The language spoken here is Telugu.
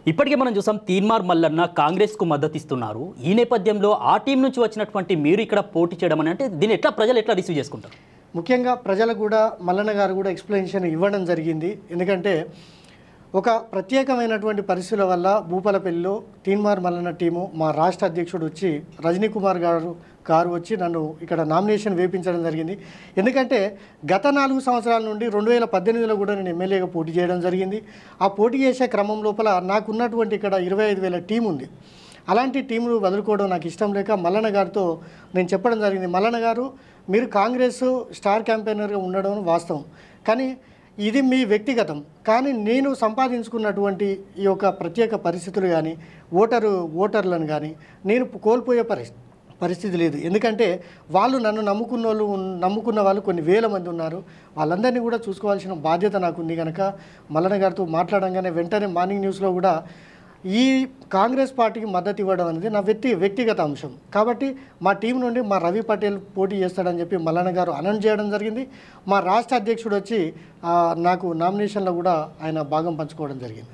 ఇప్పటికే మనం చూసాం తీన్మార్ మల్లన్న కాంగ్రెస్కు మద్దతు ఇస్తున్నారు ఈ నేపథ్యంలో ఆ టీం నుంచి వచ్చినటువంటి మీరు ఇక్కడ పోటీ చేయడం అని అంటే దీన్ని ఎట్లా ప్రజలు ఎట్లా రిసీవ్ చేసుకుంటారు ముఖ్యంగా ప్రజలకు కూడా మల్లన్న గారు కూడా ఎక్స్ప్లెనేషన్ ఇవ్వడం జరిగింది ఎందుకంటే ఒక ప్రత్యేకమైనటువంటి పరిస్థితుల వల్ల భూపాలపల్లిలో తీన్మార్ మల్లన్న టీము మా రాష్ట్ర అధ్యక్షుడు వచ్చి రజనీ కుమార్ గారు గారు వచ్చి నన్ను ఇక్కడ నామినేషన్ వేపించడం జరిగింది ఎందుకంటే గత నాలుగు సంవత్సరాల నుండి రెండు వేల పద్దెనిమిదిలో కూడా నేను ఎమ్మెల్యేగా పోటీ చేయడం జరిగింది ఆ పోటీ చేసే క్రమం లోపల నాకున్నటువంటి ఇక్కడ ఇరవై ఐదు వేల టీం ఉంది అలాంటి టీంను వదులుకోవడం నాకు ఇష్టం లేక మల్లన్న గారితో నేను చెప్పడం జరిగింది మల్లన్న గారు మీరు కాంగ్రెస్ స్టార్ క్యాంపెయినర్గా ఉండడం వాస్తవం కానీ ఇది మీ వ్యక్తిగతం కానీ నేను సంపాదించుకున్నటువంటి ఈ యొక్క ప్రత్యేక పరిస్థితులు కానీ ఓటరు ఓటర్లను కానీ నేను కోల్పోయే పరిస్థితి పరిస్థితి లేదు ఎందుకంటే వాళ్ళు నన్ను నమ్ముకున్న వాళ్ళు ఉన్- నమ్ముకున్న వాళ్ళు కొన్ని వేల మంది ఉన్నారు వాళ్ళందరినీ కూడా చూసుకోవాల్సిన బాధ్యత నాకు ఉంది కనుక మల్లన్న గారితో మాట్లాడంగానే వెంటనే మార్నింగ్ న్యూస్లో కూడా ఈ కాంగ్రెస్ పార్టీకి మద్దతు ఇవ్వడం అనేది నా వ్యక్తి వ్యక్తిగత అంశం కాబట్టి మా టీం నుండి మా రవి పటేల్ పోటీ చేస్తాడని చెప్పి మల్లన్న గారు అనౌన్స్ చేయడం జరిగింది మా రాష్ట్ర అధ్యక్షుడు వచ్చి ఆ, నాకు నామినేషన్లో కూడా ఆయన భాగం పంచుకోవడం జరిగింది